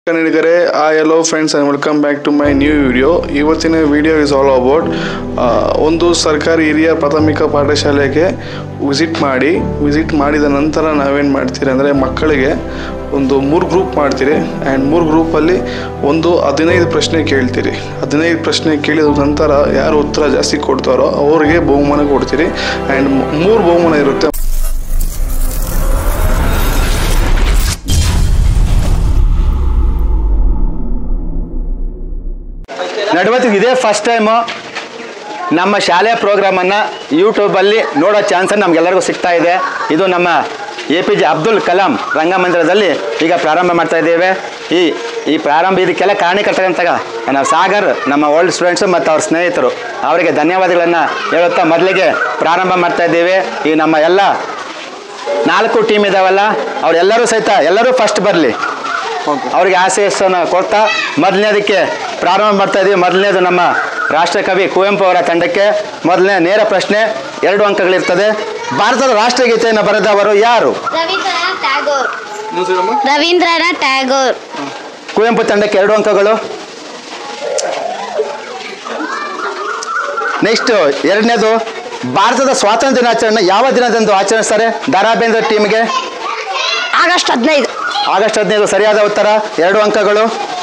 ಕನ್ನಡಿಗರೇ ಆ hello friends and welcome back to my new video ಇವತ್ತಿನ video is all about ಒಂದು ಸರ್ಕಾರಿ ಹಿರಿಯ ಪ್ರಾಥಮಿಕ ಪಾಠಶಾಲೆಗೆ ವಿಸಿಟ್ ಮಾಡಿ ವಿಸಿಟ್ ಮಾಡಿದ ನಂತರ ನಾವೇನು ಮಾಡ್ತೀರಿ ಅಂದರೆ ಮಕ್ಕಳಿಗೆ ಒಂದು ಮೂರು ಗ್ರೂಪ್ ಮಾಡ್ತೀರಿ ಆ್ಯಂಡ್ ಮೂರು ಗ್ರೂಪಲ್ಲಿ ಒಂದು ಹದಿನೈದು ಪ್ರಶ್ನೆ ಕೇಳ್ತೀರಿ ಹದಿನೈದು ಪ್ರಶ್ನೆ ಕೇಳಿದ ನಂತರ ಯಾರು ಉತ್ತರ ಜಾಸ್ತಿ ಕೊಡ್ತಾರೋ ಅವರಿಗೆ ಬಹುಮಾನ ಕೊಡ್ತೀರಿ ಆ್ಯಂಡ್ ಮೂರು ಬಹುಮಾನ ಇರುತ್ತೆ ನಡುವತ್ತಿಗೆ ಇದೇ ಫಸ್ಟ್ ಟೈಮು ನಮ್ಮ ಶಾಲೆಯ ಪ್ರೋಗ್ರಾಮನ್ನು ಯೂಟ್ಯೂಬಲ್ಲಿ ನೋಡೋ ಚಾನ್ಸನ್ನು ನಮಗೆಲ್ಲರಿಗೂ ಸಿಗ್ತಾ ಇದೆ ಇದು ನಮ್ಮ A P J Abdul Kalam ರಂಗಮಂದಿರದಲ್ಲಿ ಈಗ ಪ್ರಾರಂಭ ಮಾಡ್ತಾ ಇದ್ದೇವೆ ಈ ಈ ಪ್ರಾರಂಭ ಇದಕ್ಕೆಲ್ಲ ಕಾರಣಕರ್ತಕ್ಕಂಥ ನಾವು ಸಾಗರ್ ನಮ್ಮ ಓಲ್ಡ್ ಸ್ಟೂಡೆಂಟ್ಸು ಮತ್ತು ಅವ್ರ ಸ್ನೇಹಿತರು ಅವರಿಗೆ ಧನ್ಯವಾದಗಳನ್ನು ಹೇಳುತ್ತಾ ಮೊದಲಿಗೆ ಪ್ರಾರಂಭ ಮಾಡ್ತಾ ಇದ್ದೇವೆ ಈ ನಮ್ಮ ಎಲ್ಲ ನಾಲ್ಕು ಟೀಮ್ ಇದಾವಲ್ಲ ಅವರೆಲ್ಲರೂ ಸಹಿತ ಎಲ್ಲರೂ ಫಸ್ಟ್ ಬರಲಿ ಅವರಿಗೆ ಆಶಯಸ್ಸನ್ನು ಕೊಡ್ತಾ ಮೊದಲನೇದಕ್ಕೆ ಪ್ರಾರಂಭ ಮಾಡ್ತಾ ಇದ್ದೀವಿ ಮೊದಲನೇದು ನಮ್ಮ ರಾಷ್ಟ್ರಕವಿ ಕುವೆಂಪು ಅವರ ತಂಡಕ್ಕೆ ಮೊದಲನೇ ನೇರ ಪ್ರಶ್ನೆ ಎರಡು ಅಂಕಗಳಿರ್ತದೆ ಭಾರತದ ರಾಷ್ಟ್ರಗೀತೆಯನ್ನು ಬರೆದವರು ಯಾರು ರವೀಂದ್ರನಾಥ್ ಟ್ಯಾಗೋರ್ ರವೀಂದ್ರನಾಥ್ ಟ್ಯಾಗೋರ್ ಕುವೆಂಪು ತಂಡಕ್ಕೆ ಎರಡು ಅಂಕಗಳು ನೆಕ್ಸ್ಟ್ ಎರಡನೇದು ಭಾರತದ ಸ್ವಾತಂತ್ರ್ಯ ದಿನಾಚರಣೆ ಯಾವ ದಿನದಂದು ಆಚರಿಸ್ತಾರೆ ದಾರಾ ಬೇಂದ್ರ ಟೀಮ್ಗೆ ಆಗಸ್ಟ್ ಹದಿನೈದು ಆಗಸ್ಟ್ ಹದಿನೈದು ಸರಿಯಾದ ಉತ್ತರ ಎರಡು ಅಂಕಗಳು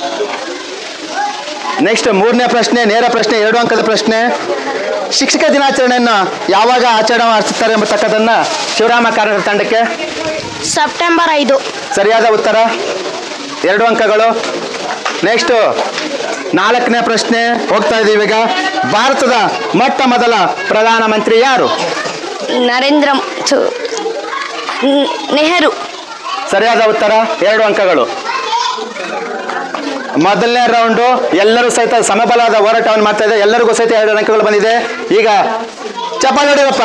ನೆಕ್ಸ್ಟ್ ಮೂರನೇ ಪ್ರಶ್ನೆ ನೇರ ಪ್ರಶ್ನೆ ಎರಡು ಅಂಕದ ಪ್ರಶ್ನೆ ಶಿಕ್ಷಕ ದಿನಾಚರಣೆಯನ್ನು ಯಾವಾಗ ಆಚರಣೆ ಮಾಡಿಸುತ್ತಾರೆ ಎಂಬತಕ್ಕದನ್ನು ಶಿವರಾಮ ಕಾರಂತರ ತಂಡಕ್ಕೆ ಸೆಪ್ಟೆಂಬರ್ ಐದು ಸರಿಯಾದ ಉತ್ತರ ಎರಡು ಅಂಕಗಳು ನೆಕ್ಸ್ಟು ನಾಲ್ಕನೇ ಪ್ರಶ್ನೆ ಹೋಗ್ತಾ ಇದ್ದೀವಿ ಈಗ ಭಾರತದ ಮೊಟ್ಟ ಮೊದಲ ಪ್ರಧಾನಮಂತ್ರಿ ಯಾರು ನರೇಂದ್ರ ಥು, ನ್- ನೆಹರು ಸರಿಯಾದ ಉತ್ತರ ಎರಡು ಅಂಕಗಳು ಮೊದಲನೇ ರೌಂಡು ಎಲ್ಲರೂ ಸಹಿತ ಸಮಬಲವಾದ ಹೋರಾಟವನ್ನು ಮಾಡ್ತಾ ಇದೆ ಎಲ್ಲರಿಗೂ ಸಹಿತ ಎರಡು ಅಂಕಗಳು ಬಂದಿದೆ ಈಗ ಚಪ್ಪಾಳೆ ಹೊಡಿರಪ್ಪ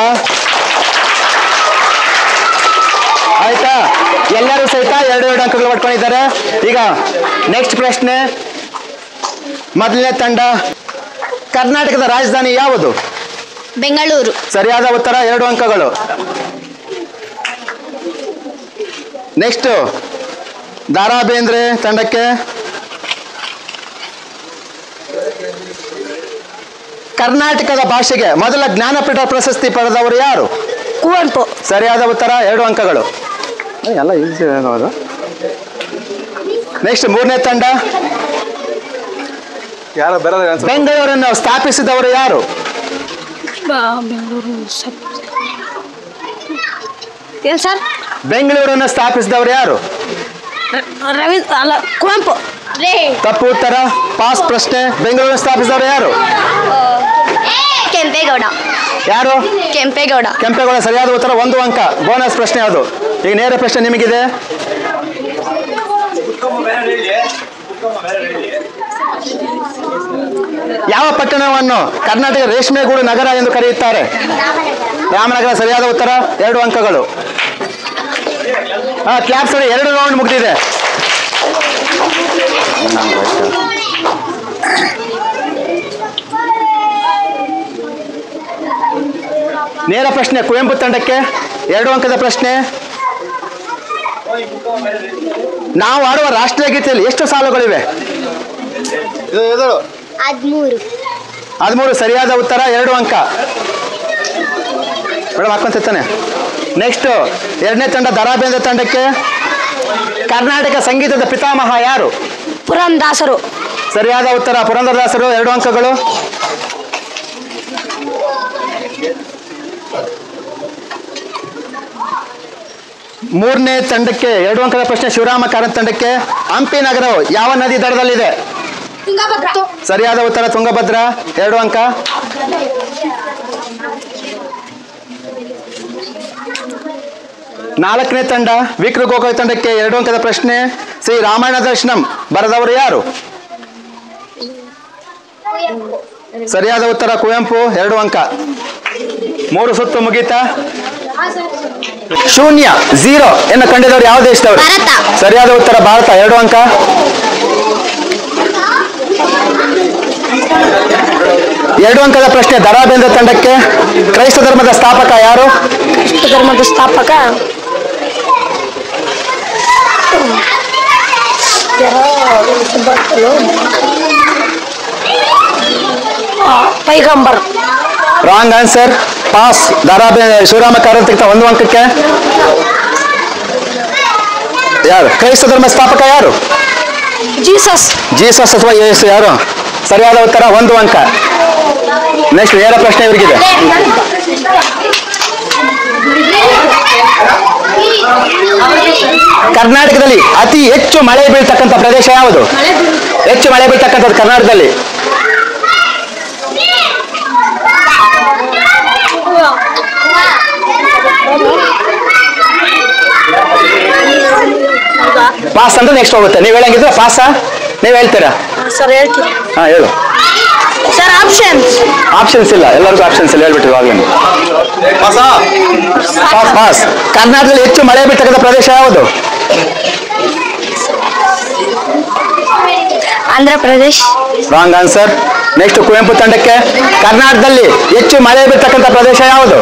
ಆಯ್ತಾ ಎಲ್ಲರೂ ಸಹಿತ ಎರಡು ಎರಡು ಅಂಕಗಳು ಪಡ್ಕೊಂಡಿದ್ದಾರೆ ಈಗ ನೆಕ್ಸ್ಟ್ ಪ್ರಶ್ನೆ ಮೊದಲನೇ ತಂಡ ಕರ್ನಾಟಕದ ರಾಜಧಾನಿ ಯಾವುದು ಬೆಂಗಳೂರು ಸರಿಯಾದ ಉತ್ತರ ಎರಡು ಅಂಕಗಳು ನೆಕ್ಸ್ಟ್ ದಾರಾ ಬೇಂದ್ರೆ ತಂಡಕ್ಕೆ ಕರ್ನಾಟಕದ ಭಾಷೆಗೆ ಮೊದಲ ಜ್ಞಾನಪೀಠ ಪ್ರಶಸ್ತಿ ಪಡೆದವರು ಯಾರು ಕುವೆಂಪು ಸರಿಯಾದ ಉತ್ತರ ಎರಡು ಅಂಕಗಳು ಏ, ಎಲ್ಲ ಈಸಿ ಆಗೋದು ನೆಕ್ಸ್ಟ್ ಮೂರನೇ ತಂಡ ಯಾರು ಬರೋದು ಬೆಂಗಳೂರನ್ನು ಸ್ಥಾಪಿಸಿದವರು ಯಾರು ಬೆಂಗಳೂರು ಏನು ಸರ್ ಬೆಂಗಳೂರನ್ನು ಸ್ಥಾಪಿಸಿದವರು ಯಾರು ರವೀಂದ್ರ ಅಲ್ಲ ಕುವೆಂಪು ರೇ ತಪ್ಪು ಉತ್ತರ ಪಾಸ್ ಪ್ರಶ್ನೆ ಬೆಂಗಳೂರನ್ನು ಸ್ಥಾಪಿಸಿದವರು ಯಾರು ಕೆಂಪೇಗೌಡ ಯಾರು ಕೆಂಪೇಗೌಡ ಕೆಂಪೇಗೌಡ ಸರಿಯಾದ ಉತ್ತರ ಒಂದು ಅಂಕ ಬೋನಸ್ ಪ್ರಶ್ನೆ ಅದು ಈಗ ನೇರ ಪ್ರಶ್ನೆ ನಿಮಗಿದೆ ಯಾವ ಪಟ್ಟಣವನ್ನು ಕರ್ನಾಟಕ ರೇಷ್ಮೆಗೂಡು ನಗರ ಎಂದು ಕರೆಯುತ್ತಾರೆ ರಾಮನಗರ ಸರಿಯಾದ ಉತ್ತರ ಎರಡು ಅಂಕಗಳು ಹಾ ಕ್ಲಾಪ್ ಸರಿ ಎರಡು ರೌಂಡ್ ಮುಗಿದಿದೆ ನೇರ ಪ್ರಶ್ನೆ ಕುವೆಂಪು ತಂಡಕ್ಕೆ ಎರಡು ಅಂಕದ ಪ್ರಶ್ನೆ ನಾವು ಆಡುವ ರಾಷ್ಟ್ರೀಯ ಗೀತೆಯಲ್ಲಿ ಎಷ್ಟು ಸಾಲುಗಳಿವೆ ಹದಿಮೂರು ಹದಿಮೂರು ಸರಿಯಾದ ಉತ್ತರ ಎರಡು ಅಂಕ ಮೇಡಮ್ ಹಾಕೊಂತಾನೆ ನೆಕ್ಸ್ಟ್ ಎರಡನೇ ತಂಡ ದರಾಬೇಂದ್ರ ತಂಡಕ್ಕೆ ಕರ್ನಾಟಕ ಸಂಗೀತದ ಪಿತಾಮಹ ಯಾರು ಪುರಂದಾಸರು ಸರಿಯಾದ ಉತ್ತರ ಪುರಂದರದಾಸರು ಎರಡು ಅಂಕಗಳು ಮೂರನೇ ತಂಡಕ್ಕೆ ಎರಡು ಅಂಕದ ಪ್ರಶ್ನೆ ಶಿವರಾಮ ಕಾರಂತ ತಂಡಕ್ಕೆ ಹಂಪಿ ನಗರವು ಯಾವ ನದಿ ದಡದಲ್ಲಿದೆ ಸರಿಯಾದ ಉತ್ತರ ತುಂಗಭದ್ರ ಎರಡು ಅಂಕ ನಾಲ್ಕನೇ ತಂಡ ವಿಕ್ರ ಗೋಕುಲ ತಂಡಕ್ಕೆ ಎರಡು ಅಂಕದ ಪ್ರಶ್ನೆ ಶ್ರೀ ರಾಮಾಯಣ ದರ್ಶನಂ ಬರೆದವರು ಯಾರು ಸರಿಯಾದ ಉತ್ತರ ಕುವೆಂಪು ಎರಡು ಅಂಕ ಮೂರು ಸುತ್ತು ಮುಗೀತಾ ಶೂನ್ಯ ಝೀರೋ ಎನ್ನು ಕಂಡಿದವರು ಯಾವ ದೇಶದವರು ಭಾರತ. ಸರಿಯಾದ ಉತ್ತರ ಭಾರತ ಎರಡು ಅಂಕ ಎರಡು ಅಂಕದ ಪ್ರಶ್ನೆ ದರಾಬೇಂದ್ರ ತಂಡಕ್ಕೆ ಕ್ರೈಸ್ತ ಧರ್ಮದ ಸ್ಥಾಪಕ ಯಾರು ಕ್ರಿಸ್ತ ಧರ್ಮದ ಸ್ಥಾಪಕ ಪೈಗಂಬರ್ ರಾಂಗ್ ಆನ್ಸರ್ ಪಾಸ್ ದಾರಾಬೆ ಶಿವರಾಮ ಕಾರಂತ ಒಂದು ಅಂಕಕ್ಕೆ ಯಾರು ಕ್ರೈಸ್ತ ಧರ್ಮ ಸ್ಥಾಪಕ ಯಾರು ಜೀಸಸ್ ಜೀಸಸ್ ಅಥವಾ ಯೇಸು ಯಾರು ಸರಿಯಾದ ಉತ್ತರ ಒಂದು ಅಂಕ ನೆಕ್ಸ್ಟ್ ನೇರ ಪ್ರಶ್ನೆ ಇವರಿಗಿದೆ ಕರ್ನಾಟಕದಲ್ಲಿ ಅತಿ ಹೆಚ್ಚು ಮಳೆ ಬೀಳ್ತಕ್ಕಂಥ ಪ್ರದೇಶ ಯಾವುದು ಹೆಚ್ಚು ಮಳೆ ಬೀಳ್ತಕ್ಕಂಥದ್ದು ಕರ್ನಾಟಕದಲ್ಲಿ ಪಾಸ್ ಅಂದ್ರೆ ನೆಕ್ಸ್ಟ್ ಹೋಗುತ್ತೆ ನೀವು ಹೇಳಂಗಿದ್ರೆ ಪಾಸಾ ನೀವು ಹೇಳ್ತೀರಾ ಸರ್ ಹೇಳ್ತೀನಿ ಹಾ ಹೇಳು ಸರ್ ಆಪ್ಷನ್ಸ್ ಆಪ್ಷನ್ಸ್ ಇಲ್ಲ ಎಲ್ಲರಿಗೂ ಆಪ್ಷನ್ಸ್ ಇಲ್ಲ ಹೇಳ್ಬಿಟ್ಟು ಇವಾಗಲೇ ಪಾಸ್ ಪಾಸ್ ಕರ್ನಾಟಕದಲ್ಲಿ ಹೆಚ್ಚು ಮಳೆ ಬೀಳ್ತಕ್ಕಂಥ ಪ್ರದೇಶ ಯಾವುದು Andhra Pradesh wrong answer next Kuvempu ತಂಡಕ್ಕೆ ಕರ್ನಾಟಕದಲ್ಲಿ ಹೆಚ್ಚು ಮಳೆ ಬೀಳ್ತಕ್ಕಂಥ ಪ್ರದೇಶ ಯಾವುದು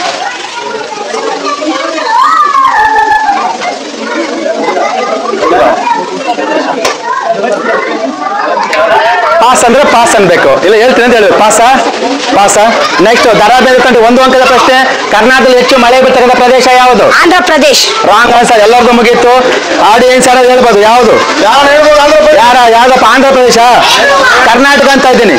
ಪಾಸ್ ಅಂದ್ರೆ ಪಾಸ್ ಅನ್ಬೇಕು ಇಲ್ಲ ಹೇಳ್ತೀನಿ ಅಂತ ಹೇಳ್ಬೇಕು ಪಾಸಾ ಪಾಸಾ ನೆಕ್ಸ್ಟ್ ದರ ಬೇರೆ ಒಂದು ಅಂಕದ ಪ್ರಶ್ನೆ ಕರ್ನಾಟಕದಲ್ಲಿ ಹೆಚ್ಚು ಮಳೆ ಬೀಳ್ತಕ್ಕಂಥ ಪ್ರದೇಶ ಯಾವುದು ಆಂಧ್ರ ಪ್ರದೇಶ್ ರಾಂಗ್ ಆನ್ಸರ್ ಎಲ್ಲರಿಗೂ ಮುಗೀತು ಆಡಿಯನ್ಸ್ ಯಾರು ಹೇಳ್ಬೋದು ಯಾವುದು ಯಾರ ಯಾವ್ದಪ್ಪ ಆಂಧ್ರ ಪ್ರದೇಶ ಕರ್ನಾಟಕ ಅಂತ ಇದ್ದೀನಿ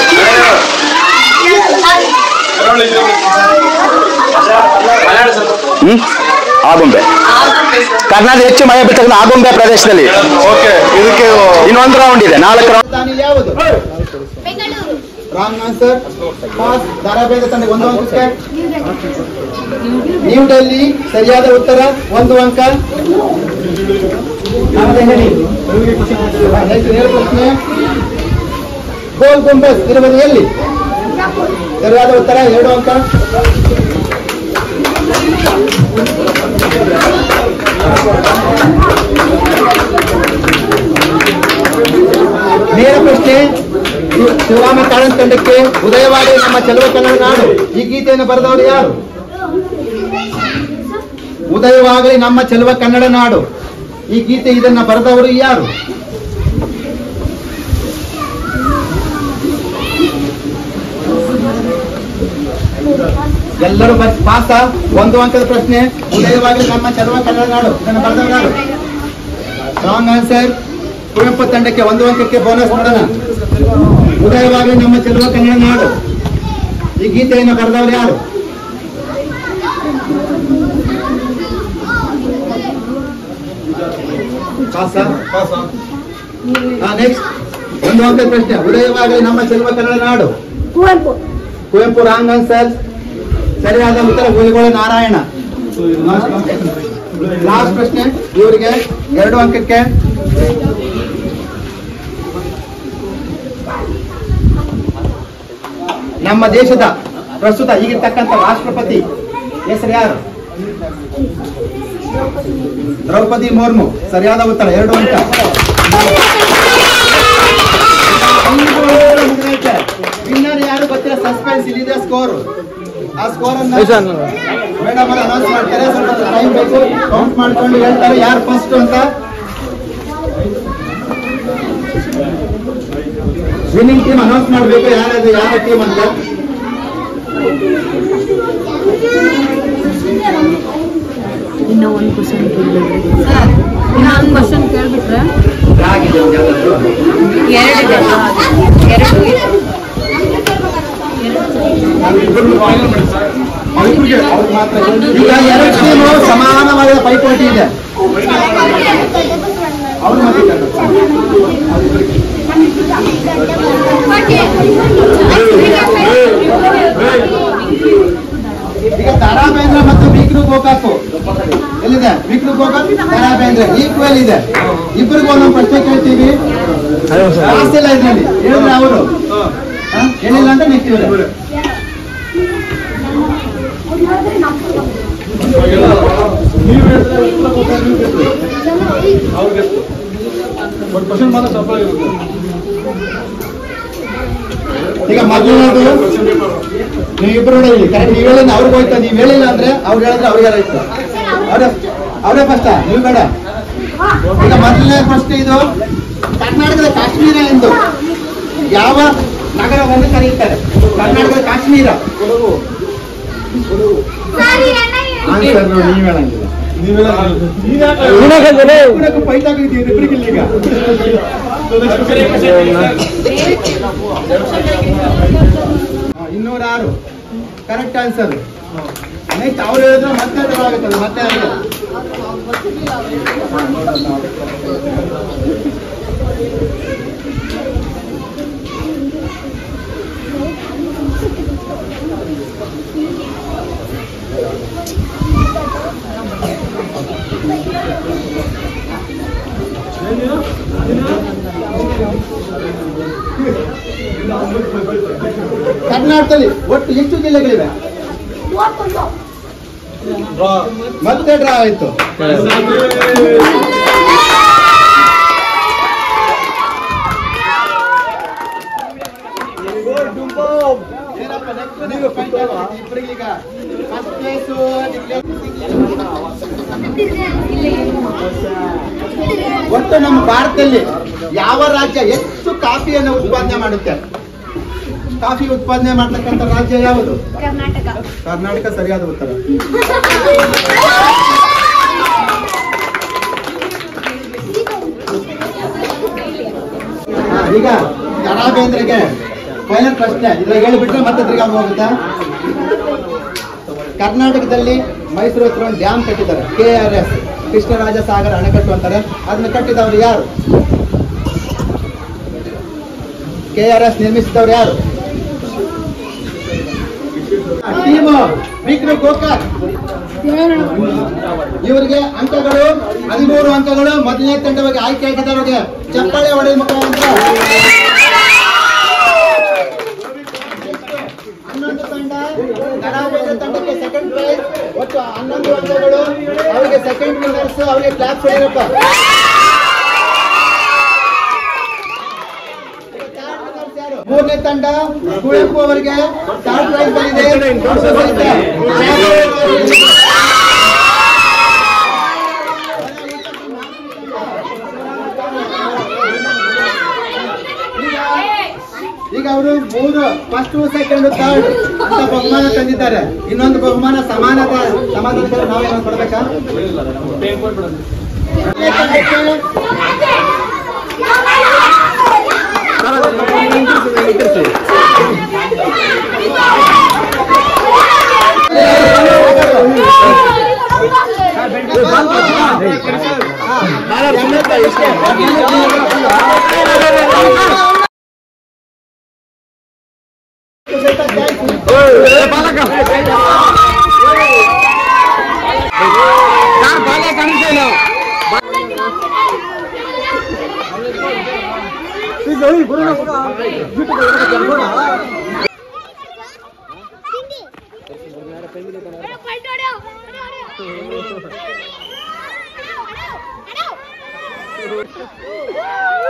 ಹ್ಮ್ ಆಗುಂಬೆ ಕರ್ನಾಟಕ ಹೆಚ್ಚು ಮಳೆ ಬೀಳ್ತಕ್ಕಂಥ ಆಗುಂಬೆ ಪ್ರದೇಶದಲ್ಲಿ ಓಕೆ ಇದಕ್ಕೆ ಇನ್ನೊಂದು ರೌಂಡ್ ಇದೆ ನಾಲ್ಕು ರೌಂಡ್ ರಾಜಧಾನಿ ಯಾವುದು ರಾಂಗ್ ಆನ್ಸರ್ ಪಾಸ್ ಧಾರಾಬೇಧ ತಂಡ ಒಂದು ಅಂಕಕ್ಕೆ ನ್ಯೂ ಡೆಲ್ಲಿ ಸರಿಯಾದ ಉತ್ತರ ಒಂದು ಅಂಕ ನವದೆಹಲಿ ನೆಕ್ಸ್ಟ್ ನೇರ ಪ್ರಶ್ನೆ ಗೋಲ್ ಗುಂಬಸ್ ಇರುವುದು ಎಲ್ಲಿ ಸರಿಯಾದ ಉತ್ತರ ಎರಡು ಅಂಕ ನೇರ ಪ್ರಶ್ನೆ ಶಿವ- ಶಿವರಾಮ ಕಾಳನ್ ತಂಡಕ್ಕೆ ಉದಯವಾಡಿ ನಮ್ಮ ಚೆಲುವ ಕನ್ನಡ ನಾಡು ಈ ಗೀತೆಯನ್ನು ಬರೆದವರು ಯಾರು ಉದಯವಾಗಲಿ ನಮ್ಮ ಚೆಲುವ ಕನ್ನಡ ನಾಡು ಈ ಗೀತೆ ಇದನ್ನ ಬರೆದವರು ಯಾರು ಎಲ್ಲರೂ ಬಸ್ ಪಾಸ ಒಂದು ಅಂಕದ ಪ್ರಶ್ನೆ ಉದಯವಾಗಲಿ ನಮ್ಮ ಚೆಲುವ ಕನ್ನಡ ನಾಡು ಇದನ್ನು ಬರೆದವರು ಯಾರು ರಾಂಗ್ ಆನ್ಸರ್ ಕುವೆಂಪು ತಂಡಕ್ಕೆ ಒಂದು ಅಂಕಕ್ಕೆ ಬೋನಸ್ ನೋಡೋಣ ಉದಯವಾಗಲಿ ನಮ್ಮ ಚೆಲುವ ಕನ್ನಡ ನಾಡು ಈ ಗೀತೆಯನ್ನು ಬರೆದವರು ಯಾರು ನೆಕ್ಸ್ಟ್ ಒಂದು ಅಂಕದ ಪ್ರಶ್ನೆ ಉದಯವಾಗಲಿ ನಮ್ಮ ಚೆಲುವ ಕನ್ನಡ ನಾಡು ಕುವೆಂಪು ಕುವೆಂಪು ರಾಂಗ್ ಆನ್ಸರ್ ಸರಿಯಾದ ಉತ್ತರ ಹುಲಿಗೋಳ ನಾರಾಯಣ ಲಾಸ್ಟ್ ಪ್ರಶ್ನೆ ಇವರಿಗೆ ಎರಡು ಅಂಕಕ್ಕೆ ನಮ್ಮ ದೇಶದ ಪ್ರಸ್ತುತ ಈಗಿರ್ತಕ್ಕಂಥ ರಾಷ್ಟ್ರಪತಿ ಹೆಸರು ಯಾರು ದ್ರೌಪದಿ ಮುರ್ಮು ಸರಿಯಾದ ಉತ್ತರ ಎರಡು ಅಂಕ ವಿನ್ನರ್ ಯಾರು ಗೊತ್ತಿಲ್ಲ ಸಸ್ಪೆನ್ಸ್ ಇಲ್ಲಿದೆ ಸ್ಕೋರ್ ಆ ಸ್ಕೋರ್ ಅನ್ನ ಮೇಡಮ್ ಅನೌನ್ಸ್ ಮಾಡ್ತಾರೆ ಸ್ವಲ್ಪ ಟೈಮ್ ಬೇಕು ಕೌಂಟ್ ಮಾಡ್ಕೊಂಡು ಹೇಳ್ತಾರೆ ಯಾರು ಫಸ್ಟ್ ಅಂತ ವಿನ್ನಿಂಗ್ ಟೀಮ್ ಅನೌನ್ಸ್ ಮಾಡಬೇಕು ಯಾರದು ಯಾವ ಟೀಮ್ ಅಂತ ಇನ್ನೂ ಒಂದು ಕ್ವಶನ್ ಕೇಳ್ಬಿಟ್ರೆ ಇನ್ನೂ ಒಂದು ಕ್ವಶನ್ ಕೇಳ್ಬಿಟ್ರೆ ಆಗಿದೆ ಒಂದು ಯಾವ್ದಾದ್ರು ಎರಡಿದೆ ಎರಡು ಇದೆ ಅವ್ರಿಗೆ ಮಾತ್ರ ಈಗ ಎರಡು ಟೀಮು ಸಮಾನವಾದ ಪೈಪೋಟಿ ಇದೆ ಅವ್ರು ಈಗ ತಾರಾ ಬೇಂದ್ರ ಮತ್ತು ವಿಕ್ರು ಗೋಕಾಕು ಎಲ್ಲಿದೆ ವಿಕ್ರು ಗೋಕಾಕ್ ತಾರಾ ಬೇಂದ್ರ ಈಕ್ವಲ್ ಇದೆ ಇಬ್ಬರಿಗೂ ಒಂದೊಂದು ಪ್ರಶ್ನೆ ಕೇಳ್ತೀವಿ ಜಾಸ್ತಿ ಇಲ್ಲ ಇದ್ರಲ್ಲಿ ಹೇಳಿದ್ರೆ ಅವರು ಹೇಳಿಲ್ಲ ಅಂತ ನೆಕ್ಸ್ಟ್ ಇವ್ರೆ ಈಗ ಮೊದಲನೇದು ನೀವಿಬ್ರು ಹೇಳಿ ಕರೆಕ್ಟ್ ನೀವು ಹೇಳಿಲ್ಲ ಅವ್ರಿಗೆ ಹೋಯ್ತಾ ನೀವು ಹೇಳಿಲ್ಲ ಅಂದ್ರೆ ಅವ್ರು ಹೇಳಿದ್ರೆ ಅವ್ರಿಗೆ ಆಯ್ತು ಅವರೇ ಅವರೇ ಫಸ್ಟ್ ನೀವು ಬೇಡ ಈಗ ಮೊದಲನೇ ಪ್ರಶ್ನೆ ಇದು ಕರ್ನಾಟಕದ ಕಾಶ್ಮೀರ ಎಂದು ಯಾವ ನಗರವನ್ನು ಕರೆಯುತ್ತಾರೆ ಕರ್ನಾಟಕದ ಕಾಶ್ಮೀರ ಆನ್ಸರ್ ನೀವು ಹೇಳಂಗಿಲ್ಲ ಉಡಕು point ಆಗಿದ್ದೀರಿ ಇಬ್ರಿಗಿಲ್ಲ ಈಗ. ಹಾ, ಇನ್ನೂರ ಆರು ಕರೆಕ್ಟ್ ಆನ್ಸರ್ ನೆಕ್ಸ್ಟ್ ಅವ್ರು ಹೇಳಿದ್ರೆ ಮತ್ತೆ ಅದು ಆಗುತ್ತದೆ ಮತ್ತೆ ಆಗಿದೆ ಕರ್ನಾಟಕದಲ್ಲಿ ಒಟ್ಟು ಎಷ್ಟು ಜಿಲ್ಲೆಗಳಿವೆ ಮತ್ತೆ ಡ್ರಾ ಆಯ್ತು ಏನಪ್ಪ, next ನೀವು point ಹಾಕಿ ಇಬ್ರಿಗೆ ಈಗ first place ಒಟ್ಟು ನಮ್ಮ ಭಾರತದಲ್ಲಿ ಯಾವ ರಾಜ್ಯ ಹೆಚ್ಚು ಕಾಫಿಯನ್ನು ಉತ್ಪಾದನೆ ಮಾಡುತ್ತೆ ಕಾಫಿ ಉತ್ಪಾದನೆ ಮಾಡ್ತಕ್ಕಂಥ ರಾಜ್ಯ ಯಾವುದು ಕರ್ನಾಟಕ ಕರ್ನಾಟಕ ಸರಿಯಾದ ಉತ್ತರ ಹಾ, ಈಗ ಕರಾಬೇಂದ್ರಿಗೆ ಫೈನಲ್ ಪ್ರಶ್ನೆ ಇದ್ರಾಗ ಹೇಳಿಬಿಟ್ರೆ ಮತ್ತೆ ತಿರ್ಗಾ ಹೋಗುತ್ತಾ ಕರ್ನಾಟಕದಲ್ಲಿ ಮೈಸೂರು ಹತ್ರ ಒಂದು ಡ್ಯಾಮ್ ಕಟ್ಟಿದ್ದಾರೆ K R S Krishnaraja Sagara ಅಣೆಕಟ್ಟು ಅಂತಾರೆ ಅದನ್ನ ಕಟ್ಟಿದವರು ಯಾರು ಕೆ ಆರ್ ಎಸ್ ನಿರ್ಮಿಸಿದವರು ಯಾರು ಟೀಮ್ ವಿಕ್ರು ಗೋಕಾಕ್ ಇವರಿಗೆ ಅಂಕಗಳು ಹದಿಮೂರು ಅಂಕಗಳು ಮೊದಲನೇ ತಂಡವಾಗಿ ಆಯ್ಕೆ ಆಗಿದ್ದವರಿಗೆ ಚಪ್ಪಾಳೆ ಹೊಡೆದ ಮುಖಾಂತರ ಹನ್ನೊಂದು ತಂಡ ಕರಾವಳಿ ತಂಡಕ್ಕೆ ಸೆಕೆಂಡ್ ಪ್ರೈಸ್ ಒಟ್ಟು ಹನ್ನೊಂದು ಅಂಕಗಳು ಅವರಿಗೆ ಸೆಕೆಂಡ್ ವಿನ್ನರ್ಸ್ ಅವರಿಗೆ ಕ್ಲಾಪ್ ಹೊಡೆಯಪ್ಪ ಮೂರನೇ ತಂಡ ಕುವೆಂಪು ಅವರಿಗೆ ಥರ್ಡ್ ಪ್ರೈಸ್ ಬಂದಿದೆ ಈಗ ಅವರು ಮೂರು ಫಸ್ಟ್ ಸೆಕೆಂಡ್ ಥರ್ಡ್ ಅಂತ ಬಹುಮಾನ ತಂದಿದ್ದಾರೆ ಇನ್ನೊಂದು ಬಹುಮಾನ ಸಮಾನದ ಸಮಾನದ ನಾವೇನೋ ಕೊಡ್ಬೇಕಾ ಮೊದಲನೇ ತಂಡಕ್ಕೆ Hello.